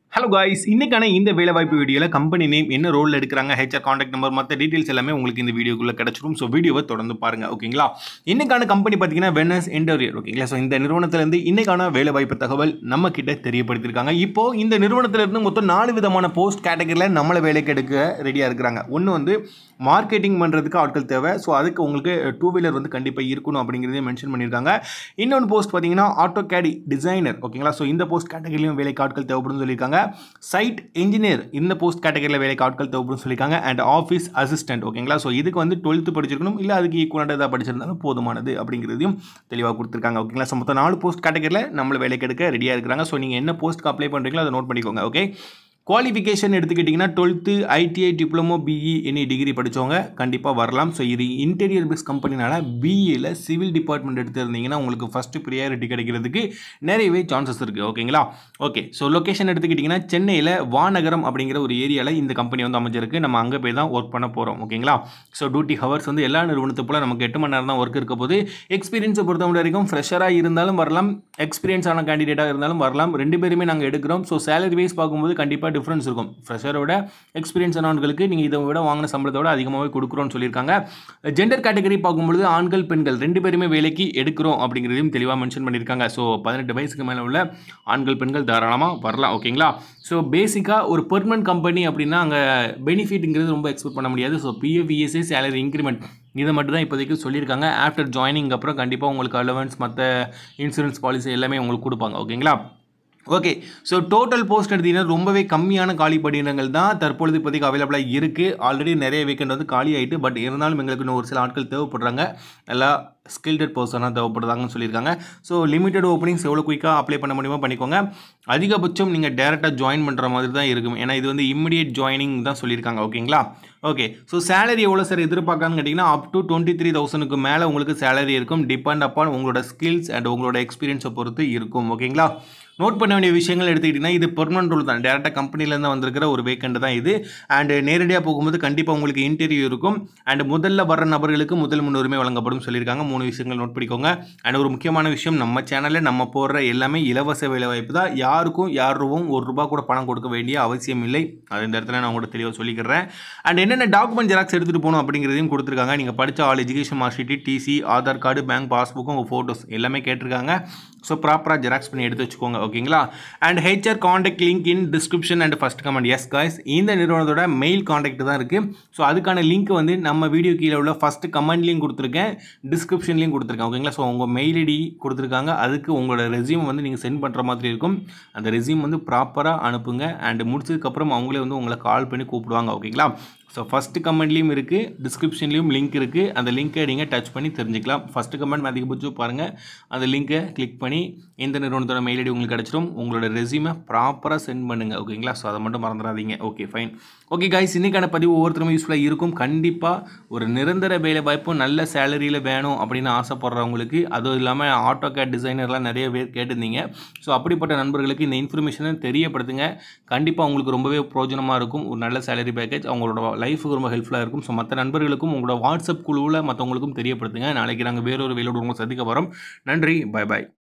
hello guys இன்னைக்கான இந்த வேலைவாய்ப்பு வீடியோவில் கம்பெனி நேம் என்ன ரோல் எடுக்கிறாங்க ஹெச்ஆர் காண்டாக்ட் நம்பர் மற்ற டீட்டெயில்ஸ் எல்லாமே உங்களுக்கு இந்த வீடியோக்குள்ளே கிடச்சிரும் ஸோ வீடியோவை தொடர்ந்து பாருங்க ஓகேங்களா இன்னைக்கான கம்பெனி பார்த்தீங்கன்னா வெனஸ் இன்டர்வியர் ஓகேங்களா ஸோ இந்த நிறுவனத்திலேருந்து இன்னைக்கான வேலைவாய்ப்பு தகவல் நம்ம கிட்ட தெரியப்படுத்தியிருக்காங்க இப்போ இந்த நிறுவனத்திலிருந்து மொத்தம் நாலு விதமான போஸ்ட் கேட்டகரியில் நம்மளை வேலைக்கு எடுக்க ரெடியாக இருக்கிறாங்க ஒன்று வந்து மார்க்கெட்டிங் பண்ணுறதுக்கு ஆட்கள் தேவை ஸோ அதுக்கு உங்களுக்கு டூ வீலர் வந்து கண்டிப்பாக இருக்கணும் அப்படிங்கிறதையும் மென்ஷன் பண்ணியிருக்காங்க இன்னொன்று போஸ்ட் பார்த்தீங்கன்னா ஆட்டோ கேடி டிசைனர் ஓகேங்களா ஸோ இந்த போஸ்ட் கேட்டகரியிலும் வேலைக்கு ஆட்கள் தேவைப்படும்னு சொல்லியிருக்காங்க சைட் இன்ஜினியர் இந்த போஸ்ட் கேட்டகரியில் வேலைக்கு ஆட்கள் தேவைப்படும் சொல்லியிருக்காங்க அண்ட் ஆஃபீஸ் அசிஸ்டன்ட் ஓகேங்களா ஸோ இதுக்கு வந்து டுவெல்த்து படிச்சிருக்கணும் இல்லை அதுக்கு ஈக்குவலாக ஏதாவது படிச்சிருந்தாலும் போதுமானது அப்படிங்கிறதையும் தெளிவாக கொடுத்துருக்காங்க ஓகேங்களா ஸோ மொத்தம் நாலு போஸ்ட் கேட்டகரியில் நம்மளை வேலைக்கு எடுக்க ரெடியாக இருக்கிறாங்க ஸோ நீங்கள் என்ன போஸ்ட்டுக்கு அப்ளை பண்ணுறீங்களோ அதை நோட் பண்ணிக்கோங்க ஓகே குவாலிஃபிகேஷன் எடுத்துக்கிட்டிங்கன்னா twelfth ITI diploma BE any degree படித்தவங்க கண்டிப்பாக வரலாம் ஸோ இது இன்டீரியர் பேஸ் கம்பெனினால பிஇயில் சிவில் டிபார்ட்மெண்ட் எடுத்திருந்தீங்கன்னா உங்களுக்கு ஃபஸ்ட்டு ப்ரியாரிட்டி கிடைக்கிறதுக்கு நிறையவே சான்சஸ் இருக்குது ஓகேங்களா ஓகே ஸோ லொக்கேஷன் எடுத்துக்கிட்டிங்கன்னா சென்னையில் வானகரம் அப்படிங்கிற ஒரு ஏரியாவில் இந்த கம்பெனி வந்து அமைஞ்சிருக்கு நம்ம அங்கே போய் தான் ஒர்க் பண்ண போகிறோம் ஓகேங்களா ஸோ டியூட்டி ஹவர்ஸ் வந்து எல்லா நிறுவனத்தை போல் நமக்கு எட்டு மணி நேரம் தான் ஒர்க் இருக்க போது எக்ஸ்பீரியன்ஸை பொறுத்த வரைக்கும் ஃப்ரெஷராக இருந்தாலும் வரலாம் எக்ஸ்பீரியன்ஸ் ஆன கேண்டிடேட்டாக இருந்தாலும் வரலாம் ரெண்டு பேருமே நாங்கள் எடுக்கிறோம் ஸோ சேலரி வைஸ் பார்க்கும்போது கண்டிப்பாக டிஃப்ரென்ஸ் இருக்கும் ஃப்ரெஷரோட எக்ஸ்பீரியன்ஸ் ஆனவங்களுக்கு நீங்கள் இதை விட வாங்கின சம்பளத்தோட அதிகமாகவே கொடுக்குறோம்னு சொல்லியிருக்காங்க ஜெண்டர் கேட்டகரி பார்க்கும்பொழுது ஆண்கள் பெண்கள் ரெண்டு பேருமே வேலைக்கு எடுக்கிறோம் அப்படிங்கிறதையும் தெளிவாக மென்ஷன் பண்ணியிருக்காங்க ஸோ பதினெட்டு வயசுக்கு மேலே உள்ள ஆண்கள் பெண்கள் தாராளமாக வரலாம் ஓகேங்களா ஸோ பேசிக்காக ஒரு பெர்மனன்ட் கம்பெனி அப்படின்னா அங்கே பெனிஃபிட்ங்கிறது ரொம்ப எக்ஸ்பெக்ட் பண்ண முடியாது so PF ESI salary increment இதை மட்டும் தான் இப்போதைக்கு சொல்லியிருக்காங்க ஆஃப்டர் ஜாயினிங் அப்புறம் கண்டிப்பாக உங்களுக்கு அலவன்ஸ் மற்ற இன்சூரன்ஸ் பாலிசி எல்லாமே உங்களுக்கு கொடுப்பாங்க ஓகேங்களா ஓகே ஸோ டோட்டல் போஸ்ட் எடுத்தீங்கன்னா ரொம்பவே கம்மியான காலி பணியிடங்கள் தான் தற்பொழுது இப்போதைக்கு அவைலபிளாக இருக்குது ஆல்ரெடி நிறைய வேக்கண்ட் வந்து காலி ஆகிட்டு பட் இருந்தாலும் எங்களுக்கு இன்னும் ஒரு சில ஆட்கள் தேவைப்படுறாங்க நல்லா ஸ்கில்டட் பர்சனாக தேவைப்படுறாங்கன்னு சொல்லியிருக்காங்க ஸோ லிமிடெட் ஓப்பனிங்ஸ் எவ்வளோ குயிக்காக அப்ளை பண்ண முடியுமோ பண்ணிக்கோங்க அதிகபட்சம் நீங்கள் டேரெக்டாக ஜாயின் பண்ணுற மாதிரி தான் இருக்கும் ஏன்னா இது வந்து இம்மிடியேட் ஜாயினிங் தான் சொல்லியிருக்காங்க ஓகேங்களா ஓகே ஸோ சேலரி எவ்வளோ சார் எதிர்பார்க்கான்னு கேட்டிங்கன்னா அப் டு டுவெண்ட்டி த்ரீ தௌசண்ட்க்கு மேலே உங்களுக்கு சேலரி இருக்கும் டிபெண்ட் அப்பான் உங்களோட ஸ்கில்ஸ் அண்ட் உங்களோட எக்ஸ்பீரியன்ஸை பொறுத்து இருக்கும் ஓகேங்களா நோட் பண்ண வேண்டிய விஷயங்கள் எடுத்துக்கிட்டிங்கன்னா இது பெர்மனன்ட் ரோல் தான் டேரெக்டாக கம்பெனிலேருந்து வந்திருக்கிற ஒரு வேக்கண்ட் தான் இது அண்ட் நேரடியாக போகும்போது கண்டிப்பாக உங்களுக்கு இன்டர்வியூ இருக்கும் அண்ட் முதல்ல வர நபர்களுக்கு முதல் முன்னுரிமை வழங்கப்படும் சொல்லியிருக்காங்க மூணு விஷயங்கள் நோட் பண்ணிக்கோங்க அண்ட் ஒரு முக்கியமான விஷயம் நம்ம சேனலில் நம்ம போடுற எல்லாமே இலவச வேலைவாய்ப்பு தான் யாருக்கும் யாரும் ஒரு ரூபா கூட பணம் கொடுக்க வேண்டிய அவசியம் இல்லை அது இந்த இடத்துல நான் உங்கள்கிட்ட தெளிவாக சொல்லிக்கிறேன் அண்ட் என்னென்ன டாக்குமெண்ட் ஜெராக்ஸ் எடுத்துகிட்டு போகணும் அப்படிங்கிறதையும் கொடுத்துருக்காங்க நீங்கள் படித்த all education mark sheet TC Aadhaar card bank பாஸ்புக்கும் உங்கள் ஃபோட்டோஸ் எல்லாமே கேட்டிருக்காங்க ஸோ ப்ராப்பராக ஜெராக்ஸ் பண்ணி எடுத்து வச்சுக்கோங்க ஓகேங்களா and HR contact link in description and first comment yes guys இந்த நிறுவனத்தோட மெயில் காண்டாக்ட் தான் இருக்குது ஸோ அதுக்கான லிங்க் வந்து நம்ம வீடியோ கீழே உள்ள ஃபஸ்ட்டு கமெண்ட்லேயும் கொடுத்துருக்கேன் டிஸ்கிரிப்ஷன்லேயும் கொடுத்துருக்கேன் ஓகேங்களா ஸோ உங்கள் மெயில் ஐடி கொடுத்துருக்காங்க அதுக்கு உங்களோட ரெசியூம் வந்து நீங்கள் சென்ட் பண்ணுற மாதிரி இருக்கும் அந்த ரெசியூம் வந்து ப்ராப்பராக அனுப்புங்க அண்ட் முடிச்சதுக்கப்புறம் அவங்களே வந்து உங்களை கால் பண்ணி கூப்பிடுவாங்க ஓகேங்களா ஸோ ஃபஸ்ட்டு கமெண்ட்லேயும் இருக்குது டிஸ்கிரிப்ஷன்லேயும் லிங்க் இருக்குது அந்த லிங்க்கை நீங்கள் டச் பண்ணி தெரிஞ்சுக்கலாம் ஃபஸ்ட்டு கமெண்ட் அதிகபட்சம் பாருங்கள் அந்த லிங்க்கை கிளிக் பண்ணி இந்த நிறுவனத்தோட மெயில் ஐடி உங்களுக்கு கிடச்சிரும் உங்களோட ரெசியூமை ப்ராப்பராக சென்ட் பண்ணுங்கள் ஓகேங்களா ஸோ அதை மட்டும் மறந்துடாதீங்க ஓகே ஃபைன் ஓகே காய்ஸ் இன்றைக்கான பதிவு ஒவ்வொருத்தரும் யூஸ்ஃபுல்லாக இருக்கும் கண்டிப்பாக ஒரு நிரந்தர வேலை வாய்ப்பும் நல்ல சேலரியில் வேணும் அப்படின்னு ஆசைப்படுறவங்களுக்கு அதுவும் இல்லாமல் ஆட்டோ கேட் டிசைனர்லாம் நிறைய பேர் கேட்டிருந்தீங்க ஸோ அப்படிப்பட்ட நண்பர்களுக்கு இந்த இன்ஃபர்மேஷனை தெரியப்படுத்துங்க கண்டிப்பாக உங்களுக்கு ரொம்பவே பிரோஜனமாக இருக்கும் ஒரு நல்ல சேலரி பேக்கேஜ் அவங்களோட லைஃபுக்கு ரொம்ப ஹெல்ப்ஃபுல்லாக இருக்கும் ஸோ மற்ற நண்பர்களுக்கும் உங்களோட வாட்ஸ்அப் குழுவில் மற்றவங்களுக்கும் தெரியப்படுத்துங்க நாளைக்கு நாங்கள் வேறொரு வேலோடு உங்களை சந்திக்க வரோம் நன்றி பை பாய்